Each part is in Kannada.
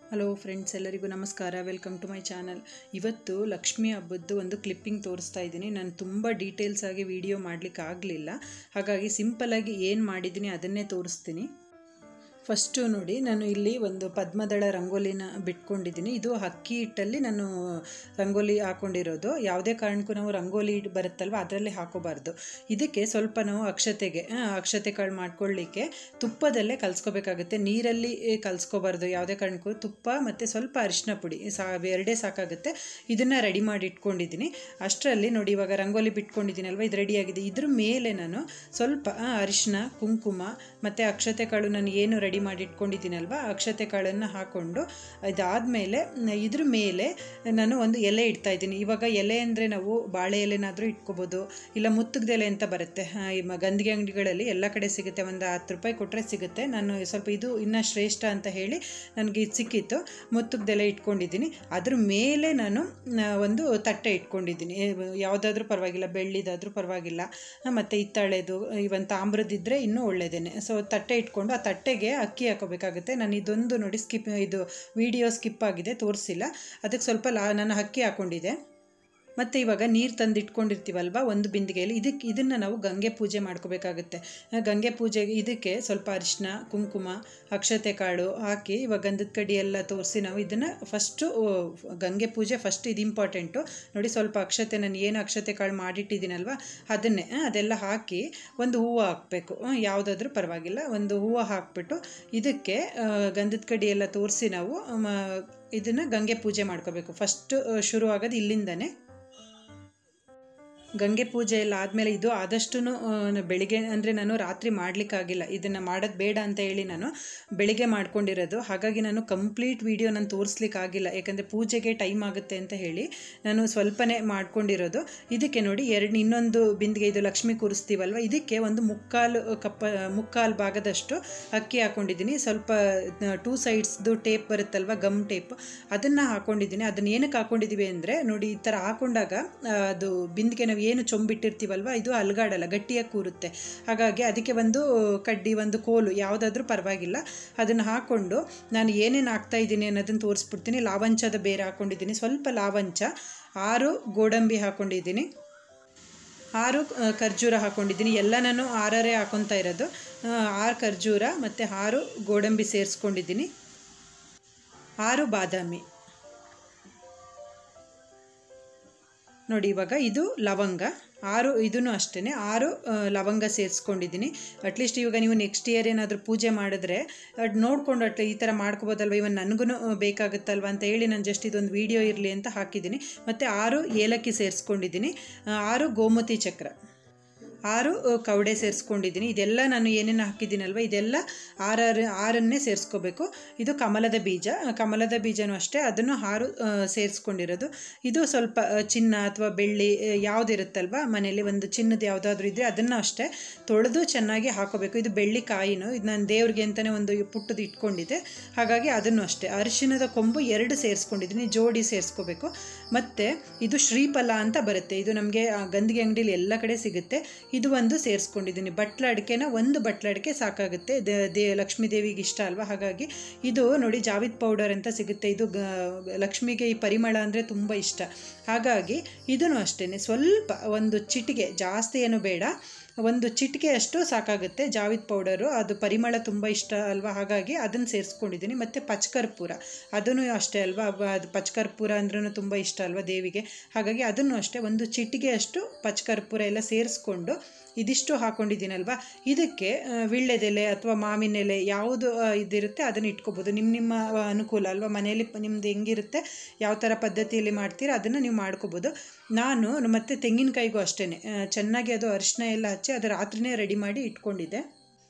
ಹಲೋ ಫ್ರೆಂಡ್ಸ್ ಎಲ್ಲರಿಗೂ ನಮಸ್ಕಾರ ವೆಲ್ಕಮ್ ಟು ಮೈ ಚಾನಲ್ ಇವತ್ತು ಲಕ್ಷ್ಮಿ ಹಬ್ಬದ್ದು ಒಂದು ಕ್ಲಿಪ್ಪಿಂಗ್ ತೋರಿಸ್ತಾ ಇದ್ದೀನಿ ನಾನು ತುಂಬ ಡೀಟೇಲ್ಸ್ ಆಗಿ ವಿಡಿಯೋ ಮಾಡಲಿಕ್ಕೆ ಆಗಲಿಲ್ಲ ಹಾಗಾಗಿ ಸಿಂಪಲಾಗಿ ಏನು ಮಾಡಿದ್ದೀನಿ ಅದನ್ನೇ ತೋರಿಸ್ತೀನಿ ಫಸ್ಟು ನೋಡಿ ನಾನು ಇಲ್ಲಿ ಒಂದು ಪದ್ಮದಳ ರಂಗೋಲಿನ ಬಿಟ್ಕೊಂಡಿದ್ದೀನಿ ಇದು ಅಕ್ಕಿ ಹಿಟ್ಟಲ್ಲಿ ನಾನು ರಂಗೋಲಿ ಹಾಕೊಂಡಿರೋದು ಯಾವುದೇ ಕಾರಣಕ್ಕೂ ನಾವು ರಂಗೋಲಿ ಬರುತ್ತಲ್ವ ಅದರಲ್ಲಿ ಹಾಕೋಬಾರ್ದು ಇದಕ್ಕೆ ಸ್ವಲ್ಪ ನಾವು ಅಕ್ಷತೆಗೆ ಆ, ಅಕ್ಷತೆ ಕಾಳು ಮಾಡ್ಕೊಳ್ಳಿಕ್ಕೆ ತುಪ್ಪದಲ್ಲೇ ಕಲಿಸ್ಕೋಬೇಕಾಗುತ್ತೆ ನೀರಲ್ಲಿ ಕಲಿಸ್ಕೋಬಾರ್ದು ಯಾವುದೇ ಕಾರಣಕ್ಕೂ ತುಪ್ಪ ಮತ್ತು ಸ್ವಲ್ಪ ಅರಿಶಿನ ಪುಡಿ ಸಾ ಎರಡೇ ಸಾಕಾಗುತ್ತೆ ಇದನ್ನು ರೆಡಿ ಮಾಡಿ ಇಟ್ಕೊಂಡಿದ್ದೀನಿ ಅಷ್ಟರಲ್ಲಿ ನೋಡಿ ಇವಾಗ ರಂಗೋಲಿ ಬಿಟ್ಕೊಂಡಿದ್ದೀನಲ್ವ ಇದು ರೆಡಿಯಾಗಿದೆ ಇದ್ರ ಮೇಲೆ ನಾನು ಸ್ವಲ್ಪ ಆ, ಅರಿಶಿನ ಕುಂಕುಮ ಮತ್ತು ಅಕ್ಷತೆ ಕಾಳು ನಾನು ಏನು ರೆಡಿ ಮಾಡಿ ಇಟ್ಕೊಂಡಿದ್ದೀನಲ್ವ ಅಕ್ಷತೆ ಕಾಳನ್ನು ಹಾಕ್ಕೊಂಡು ಇದಾದಮೇಲೆ ಇದ್ರ ಮೇಲೆ ನಾನು ಒಂದು ಎಲೆ ಇಡ್ತಾ ಇದ್ದೀನಿ ಇವಾಗ ಎಲೆ ಅಂದರೆ ನಾವು ಬಾಳೆ ಎಲೆನಾದರೂ ಇಟ್ಕೋಬೋದು ಇಲ್ಲ ಮುತ್ತುಗದ ಎಲೆ ಅಂತ ಬರುತ್ತೆ ಆ, ಈ ಮ- ಗಂದಿಗೆ ಅಂಗಡಿಗಳಲ್ಲಿ ಎಲ್ಲ ಕಡೆ ಸಿಗುತ್ತೆ ಒಂದು ಹತ್ತು ರೂಪಾಯಿ ಕೊಟ್ಟರೆ ಸಿಗುತ್ತೆ ನಾನು ಸ್ವಲ್ಪ ಇದು ಇನ್ನೂ ಶ್ರೇಷ್ಠ ಅಂತ ಹೇಳಿ ನನಗೆ ಇದು ಸಿಕ್ಕಿತ್ತು ಮುತ್ತುಗದೆಲೆ ಇಟ್ಕೊಂಡಿದ್ದೀನಿ ಅದ್ರ ಮೇಲೆ ನಾನು ಆ, ಒಂದು ತಟ್ಟೆ ಇಟ್ಕೊಂಡಿದ್ದೀನಿ ಯಾವುದಾದ್ರೂ ಪರವಾಗಿಲ್ಲ ಬೆಳ್ಳಿದಾದ್ರೂ ಪರವಾಗಿಲ್ಲ ಮತ್ತು ಹಿತ್ತಾಳೆದು ಇವನ್ ತಾಮ್ರದಿದ್ದರೆ ಇನ್ನೂ ಒಳ್ಳೆಯದೇನೆ ಸೊ ತಟ್ಟೆ ಇಟ್ಕೊಂಡು ಆ ತಟ್ಟೆಗೆ ಅಕ್ಕಿ ಹಾಕೋಬೇಕಾಗುತ್ತೆ ನಾನು ಇದೊಂದು ನೋಡಿ ಸ್ಕಿಪ್ ಇದು ವಿಡಿಯೋ ಸ್ಕಿಪ್ ಆಗಿದೆ ತೋರಿಸಿಲ್ಲ ಅದಕ್ಕೆ ಸ್ವಲ್ಪ ಲಾ ನಾನು ಅಕ್ಕಿ ಹಾಕ್ಕೊಂಡಿದ್ದೆ ಮತ್ತು ಇವಾಗ ನೀರು ತಂದು ಇಟ್ಕೊಂಡಿರ್ತೀವಲ್ವ ಒಂದು ಬಿಂದಿಗೆಯಲ್ಲಿ ಇದಕ್ಕೆ ಇದನ್ನು ನಾವು ಗಂಗೆ ಪೂಜೆ ಮಾಡ್ಕೋಬೇಕಾಗುತ್ತೆ ಆ, ಗಂಗೆ ಪೂಜೆಗೆ ಇದಕ್ಕೆ ಸ್ವಲ್ಪ ಅರಿಶಿನ ಕುಂಕುಮ ಅಕ್ಷತೆ ಕಾಳು ಹಾಕಿ ಇವಾಗ ಗಂಧದ ಕಡ್ಡಿ ಎಲ್ಲ ತೋರಿಸಿ ನಾವು ಇದನ್ನು ಫಸ್ಟು ಗಂಗೆ ಪೂಜೆ ಫಸ್ಟ್ ಇದು ಇಂಪಾರ್ಟೆಂಟು ನೋಡಿ ಸ್ವಲ್ಪ ಅಕ್ಷತೆ ನಾನು ಏನು ಅಕ್ಷತೆ ಕಾಳು ಮಾಡಿಟ್ಟಿದ್ದೀನಲ್ವ ಅದನ್ನೇ ಆ, ಅದೆಲ್ಲ ಹಾಕಿ ಒಂದು ಹೂವು ಹಾಕಬೇಕು ಯಾವುದಾದ್ರೂ ಪರವಾಗಿಲ್ಲ ಒಂದು ಹೂವು ಹಾಕ್ಬಿಟ್ಟು ಇದಕ್ಕೆ ಆ, ಗಂಧದ ಕಡ್ಡಿ ಎಲ್ಲ ತೋರಿಸಿ ನಾವು ಇದನ್ನು ಗಂಗೆ ಪೂಜೆ ಮಾಡ್ಕೋಬೇಕು ಫಸ್ಟ್ ಶುರು ಆಗೋದು ಇಲ್ಲಿಂದನೇ ಗಂಗೆ ಪೂಜೆ ಎಲ್ಲ ಆದಮೇಲೆ ಇದು ಆದಷ್ಟು ಬೆಳಿಗ್ಗೆ ಅಂದರೆ ನಾನು ರಾತ್ರಿ ಮಾಡಲಿಕ್ಕಾಗಿಲ್ಲ ಇದನ್ನು ಮಾಡೋದು ಬೇಡ ಅಂತ ಹೇಳಿ ನಾನು ಬೆಳಿಗ್ಗೆ ಮಾಡ್ಕೊಂಡಿರೋದು ಹಾಗಾಗಿ ನಾನು ಕಂಪ್ಲೀಟ್ ವಿಡಿಯೋ ನಾನು ತೋರಿಸ್ಲಿಕ್ಕಾಗಿಲ್ಲ ಯಾಕಂದರೆ ಪೂಜೆಗೆ ಟೈಮ್ ಆಗುತ್ತೆ ಅಂತ ಹೇಳಿ ನಾನು ಸ್ವಲ್ಪನೇ ಮಾಡ್ಕೊಂಡಿರೋದು ಇದಕ್ಕೆ ನೋಡಿ ಎರಡು ಇನ್ನೊಂದು ಬಿಂದಿಗೆ ಇದು ಲಕ್ಷ್ಮಿ ಕೂರಿಸ್ತೀವಲ್ವ ಇದಕ್ಕೆ ಒಂದು ಮುಕ್ಕಾಲು ಕಪ್ಪ ಮುಕ್ಕಾಲು ಭಾಗದಷ್ಟು ಅಕ್ಕಿ ಹಾಕ್ಕೊಂಡಿದ್ದೀನಿ ಸ್ವಲ್ಪ ಟೂ ಸೈಡ್ಸ್ದು ಟೇಪ್ ಬರುತ್ತಲ್ವ ಗಮ್ ಟೇಪ್ ಅದನ್ನು ಹಾಕ್ಕೊಂಡಿದ್ದೀನಿ ಅದನ್ನು ಏನಕ್ಕೆ ಹಾಕ್ಕೊಂಡಿದ್ದೀವಿ ಅಂದರೆ ನೋಡಿ ಈ ಥರ ಹಾಕೊಂಡಾಗ ಆ, ಅದು ಬಿಂದಿಗೆ ನಾವು ಏನು ಚೊಂಬಿಟ್ಟಿರ್ತೀವಲ್ವ ಇದು ಅಲ್ಗಾಡಲ್ಲ ಗಟ್ಟಿಯಾಗಿ ಕೂರುತ್ತೆ ಹಾಗಾಗಿ ಅದಕ್ಕೆ ಒಂದು ಕಡ್ಡಿ ಒಂದು ಕೋಲು ಯಾವುದಾದ್ರೂ ಪರವಾಗಿಲ್ಲ ಅದನ್ನು ಹಾಕ್ಕೊಂಡು ನಾನು ಏನೇನು ಹಾಕ್ತಾ ಇದ್ದೀನಿ ಅನ್ನೋದನ್ನು ತೋರಿಸ್ಬಿಡ್ತೀನಿ ಲಾವಂಚದ ಬೇರೆ ಹಾಕ್ಕೊಂಡಿದ್ದೀನಿ ಸ್ವಲ್ಪ ಲಾವಂಚ ಆರು ಗೋಡಂಬಿ ಹಾಕ್ಕೊಂಡಿದ್ದೀನಿ ಆರು ಆ, ಖರ್ಜೂರ ಹಾಕ್ಕೊಂಡಿದ್ದೀನಿ ಎಲ್ಲ ನಾನು ಆರರೇ ಹಾಕೊತಾ ಇರೋದು ಆ, ಆರು ಖರ್ಜೂರ ಮತ್ತು ಆರು ಗೋಡಂಬಿ ಸೇರಿಸ್ಕೊಂಡಿದ್ದೀನಿ ಆರು ಬಾದಾಮಿ ನೋಡಿ ಇವಾಗ ಇದು ಲವಂಗ ಆರು ಇದೂ ಅಷ್ಟೇ ಆರು ಆ, ಲವಂಗ ಸೇರಿಸ್ಕೊಂಡಿದ್ದೀನಿ ಅಟ್ಲೀಸ್ಟ್ ಇವಾಗ ನೀವು ನೆಕ್ಸ್ಟ್ ಇಯರ್ ಏನಾದರೂ ಪೂಜೆ ಮಾಡಿದ್ರೆ ಅದು ನೋಡ್ಕೊಂಡು ಅಟ್ ಈ ಥರ ಮಾಡ್ಕೋಬೋದಲ್ವ ಇವನ್ ನನಗೂ ಬೇಕಾಗುತ್ತಲ್ವ ಅಂತ ಹೇಳಿ ನಾನು ಜಸ್ಟ್ ಇದೊಂದು ವಿಡಿಯೋ ಇರಲಿ ಅಂತ ಹಾಕಿದ್ದೀನಿ ಮತ್ತು ಆರು ಏಲಕ್ಕಿ ಸೇರಿಸ್ಕೊಂಡಿದ್ದೀನಿ ಆ, ಆರು ಗೋಮತಿ ಚಕ್ರ ಆರು ಆ, ಕವಡೆ ಸೇರಿಸ್ಕೊಂಡಿದ್ದೀನಿ ಇದೆಲ್ಲ ನಾನು ಏನೇನು ಹಾಕಿದ್ದೀನಲ್ವ ಇದೆಲ್ಲ ಆರಾರು ಆರನ್ನೇ ಸೇರಿಸ್ಕೋಬೇಕು ಇದು ಕಮಲದ ಬೀಜ ಆ, ಕಮಲದ ಬೀಜನೂ ಅಷ್ಟೇ ಅದನ್ನು ಆರು ಆ, ಸೇರಿಸ್ಕೊಂಡಿರೋದು ಇದು ಸ್ವಲ್ಪ ಆ, ಚಿನ್ನ ಅಥವಾ ಬೆಳ್ಳಿ ಆ, ಯಾವುದಿರುತ್ತಲ್ವ ಮನೆಯಲ್ಲಿ ಒಂದು ಚಿನ್ನದ ಯಾವುದಾದ್ರೂ ಇದ್ದರೆ ಅದನ್ನು ಅಷ್ಟೇ ತೊಳೆದು ಚೆನ್ನಾಗಿ ಹಾಕೋಬೇಕು ಇದು ಬೆಳ್ಳಿ ಕಾಯಿನು ಇದು ನಾನು ದೇವ್ರಿಗೆ ಅಂತಲೇ ಒಂದು ಪುಟ್ಟದು ಇಟ್ಕೊಂಡಿದ್ದೆ ಹಾಗಾಗಿ ಅದನ್ನು ಅಷ್ಟೇ ಅರಿಶಿಣದ ಕೊಂಬು ಎರಡು ಸೇರಿಸ್ಕೊಂಡಿದ್ದೀನಿ ಜೋಡಿ ಸೇರಿಸ್ಕೋಬೇಕು ಮತ್ತು ಇದು ಶ್ರೀಫಲ ಅಂತ ಬರುತ್ತೆ ಇದು ನಮಗೆ ಗಂದಿಗೆ ಅಂಗಡಿಲಿ ಎಲ್ಲ ಕಡೆ ಸಿಗುತ್ತೆ ಇದು ಒಂದು ಸೇರಿಸ್ಕೊಂಡಿದ್ದೀನಿ ಬಟ್ಲ ಅಡಿಕೆನ ಒಂದು ಬಟ್ಲ ಅಡಿಕೆ ಸಾಕಾಗುತ್ತೆ ದೇ- ದೇ ಲಕ್ಷ್ಮೀ ದೇವಿಗೆ ಇಷ್ಟ ಅಲ್ವಾ ಹಾಗಾಗಿ ಇದು ನೋಡಿ ಜಾವಿದ್ ಪೌಡರ್ ಅಂತ ಸಿಗುತ್ತೆ ಇದು ಗ ಲಕ್ಷ್ಮಿಗೆ ಈ ಪರಿಮಳ ಅಂದರೆ ತುಂಬ ಇಷ್ಟ ಹಾಗಾಗಿ ಇದನ್ನು ಅಷ್ಟೇ ಸ್ವಲ್ಪ ಒಂದು ಚಿಟಿಕೆ ಜಾಸ್ತಿ ಏನು ಬೇಡ ಒಂದು ಚಿಟಿಕೆ ಅಷ್ಟು ಸಾಕಾಗುತ್ತೆ ಜಾವಿದ್ ಪೌಡರು ಅದು ಪರಿಮಳ ತುಂಬ ಇಷ್ಟ ಅಲ್ವಾ ಹಾಗಾಗಿ ಅದನ್ನು ಸೇರಿಸ್ಕೊಂಡಿದ್ದೀನಿ ಮತ್ತು ಪಚ್ಕರ್ಪೂರ ಅದನ್ನು ಅಷ್ಟೇ ಅಲ್ವಾ ಅವ- ಅದು ಪಚ್ಕರ್ಪೂರ ಅಂದ್ರೂ ತುಂಬ ಇಷ್ಟ ಅಲ್ವಾ ದೇವಿಗೆ ಹಾಗಾಗಿ ಅದನ್ನು ಅಷ್ಟೇ ಒಂದು ಚಿಟಿಕೆ ಅಷ್ಟು ಪಚ್ಕರ್ಪೂರ ಎಲ್ಲ ಸೇರಿಸ್ಕೊಂಡು ಇದಿಷ್ಟು ಹಾಕ್ಕೊಂಡಿದ್ದೀನಲ್ವಾ ಇದಕ್ಕೆ ಆ, ವೀಳ್ಯದೆಲೆ ಅಥವಾ ಮಾವಿನ ಎಲೆ ಯಾವುದು ಆ, ಇದಿರುತ್ತೆ ಅದನ್ನು ಇಟ್ಕೋಬೋದು ನಿಮ್ಮ ನಿಮ್ಮ ಆ, ಅನುಕೂಲ ಅಲ್ವಾ ಮನೆಯಲ್ಲಿ ಪ- ನಿಮ್ದು ಹೆಂಗಿರುತ್ತೆ ಯಾವ ಥರ ಪದ್ಧತಿಯಲ್ಲಿ ಮಾಡ್ತೀರಾ ಅದನ್ನು ನೀವು ಮಾಡ್ಕೋಬೋದು ನಾನು ಮತ್ತು ತೆಂಗಿನಕಾಯಿಗೂ ಅಷ್ಟೇ ಚೆನ್ನಾಗಿ ಅದು ಅರಿಶಿನ ಎಲ್ಲ ಹಚ್ಚಿ ಅದು ರಾತ್ರಿನೇ ರೆಡಿ ಮಾಡಿ ಇಟ್ಕೊಂಡಿದ್ದೆ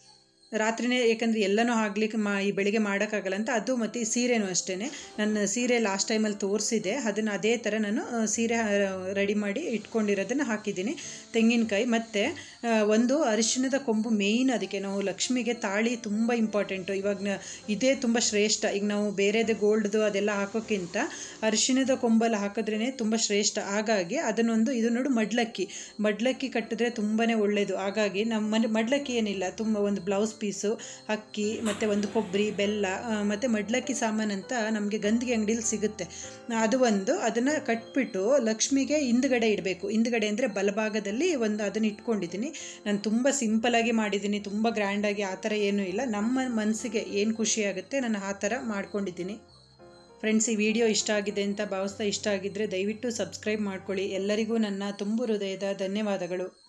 ರಾತ್ರಿನೇ ಏಕೆಂದರೆ ಎಲ್ಲನೂ ಆಗ್ಲಿಕ್ಕೆ ಮಾ ಈ ಬೆಳಿಗ್ಗೆ ಮಾಡೋಕ್ಕಾಗಲ್ಲ ಅಂತ ಅದು ಮತ್ತು ಈ ಸೀರೆನೂ ಅಷ್ಟೇ ನನ್ನ ಸೀರೆ ಲಾಸ್ಟ್ ಟೈಮಲ್ಲಿ ತೋರಿಸಿದೆ ಅದನ್ನು ಅದೇ ಥರ ನಾನು ಆ, ಸೀರೆ ರೆಡಿ ಮಾಡಿ ಇಟ್ಕೊಂಡಿರೋದನ್ನು ಹಾಕಿದ್ದೀನಿ ತೆಂಗಿನಕಾಯಿ ಮತ್ತು ಆ, ಒಂದು ಅರಿಶಿಣದ ಕೊಂಬು ಮೇಯ್ನ್ ಅದಕ್ಕೆ ನಾವು ಲಕ್ಷ್ಮಿಗೆ ತಾಳಿ ತುಂಬ ಇಂಪಾರ್ಟೆಂಟು ಇವಾಗ ನ- ಇದೇ ತುಂಬ ಶ್ರೇಷ್ಠ ಈಗ ನಾವು ಬೇರೆದೇ ಗೋಲ್ಡ್ದು ಅದೆಲ್ಲ ಹಾಕೋಕ್ಕಿಂತ ಅರಿಶಿಣದ ಕೊಂಬಲ್ಲಿ ಹಾಕಿದ್ರೇ ತುಂಬ ಶ್ರೇಷ್ಠ ಹಾಗಾಗಿ ಅದನ್ನೊಂದು ಇದು ನೋಡು ಮಡ್ಲಕ್ಕಿ ಮಡ್ಲಕ್ಕಿ ಕಟ್ಟಿದ್ರೆ ತುಂಬಾ ಒಳ್ಳೆಯದು ಹಾಗಾಗಿ ನಮ್ಮ ಮನೆ ಮಡ್ಲಕ್ಕಿ ಏನಿಲ್ಲ ತುಂಬ ಒಂದು ಬ್ಲೌಸ್ ಪೀಸು ಅಕ್ಕಿ ಮತ್ತು ಒಂದು ಕೊಬ್ಬರಿ ಬೆಲ್ಲ ಮತ್ತು ಮಡ್ಲಕ್ಕಿ ಸಾಮಾನು ಅಂತ ನಮಗೆ ಗಂದಿಗೆ ಅಂಗಡಿಲಿ ಸಿಗುತ್ತೆ ಅದು ಒಂದು ಅದನ್ನು ಕಟ್ಬಿಟ್ಟು ಲಕ್ಷ್ಮಿಗೆ ಹಿಂದ್ಗಡೆ ಇಡಬೇಕು ಹಿಂದ್ಗಡೆ ಅಂದರೆ ಬಲಭಾಗದಲ್ಲಿ ಒಂದು ಅದನ್ನು ಇಟ್ಕೊಂಡಿದ್ದೀನಿ ನಾನು ತುಂಬ ಸಿಂಪಲಾಗಿ ಮಾಡಿದ್ದೀನಿ ತುಂಬ ಗ್ರ್ಯಾಂಡಾಗಿ ಆ ಥರ ಏನೂ ಇಲ್ಲ ನಮ್ಮ ಮನಸ್ಸಿಗೆ ಏನು ಖುಷಿ ಆಗುತ್ತೆ ನಾನು ಆ ಥರ ಮಾಡ್ಕೊಂಡಿದ್ದೀನಿ ಫ್ರೆಂಡ್ಸ್ ಈ ವಿಡಿಯೋ ಇಷ್ಟ ಆಗಿದೆ ಅಂತ ಭಾವಿಸ್ತಾ ಇಷ್ಟ ಆಗಿದ್ದರೆ ದಯವಿಟ್ಟು ಸಬ್ಸ್ಕ್ರೈಬ್ ಮಾಡ್ಕೊಳ್ಳಿ ಎಲ್ಲರಿಗೂ ನನ್ನ ತುಂಬು ಹೃದಯದ ಧನ್ಯವಾದಗಳು